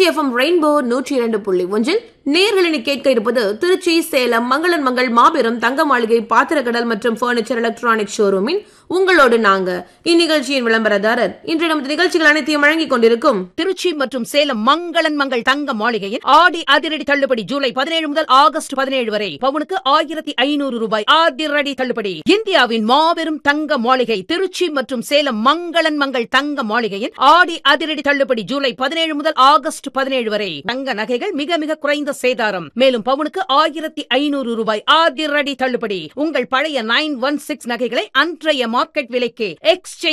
FM rainbow நூற்றி இரண்டு புள்ளி ஒன்றில் நேர்களினை கேட்க இருப்பது திருச்சி சேலம் மங்களன் மங்கள் மாபெரும் தங்க மாளிகை பாத்திரக்கடல் மற்றும் பர்னிச்சர் எலக்ட்ரானிக் ஷோரூமின் உங்களோடு நாங்க இந்நிகழ்ச்சியின் விளம்பரதாரர் இன்று நமது நிகழ்ச்சிகள் அனைத்தையும் வழங்கிக் கொண்டிருக்கும் திருச்சி மற்றும் சேலம் மங்களன் மங்கள் தங்க மாளிகையில் ஆடி அதிரடி தள்ளுபடி ஜூலை பதினேழு முதல் ஆகஸ்ட் பதினேழு வரை பவுனுக்கு ஆயிரத்தி ஐநூறு ரூபாய் அதிரடி தள்ளுபடி இந்தியாவின் மாபெரும் தங்க மாளிகை திருச்சி மற்றும் சேலம் மங்களன் மங்கள் தங்க மாளிகையில் ஆடி அதிரடி தள்ளுபடி ஜூலை பதினேழு முதல் ஆகஸ்ட் பதினேழு வரை தங்க நகைகள் மிக மிக குறைந்த சேதாரம் மேலும் பவுனுக்கு ஆயிரத்தி ஐநூறு ரூபாய் அதிரடி தள்ளுபடி உங்கள் பழைய நைன் ஒன் சிக்ஸ் நகைகளை அன்றைய மார்க்கெட் விலைக்கு எக்ஸ்சேஞ்ச்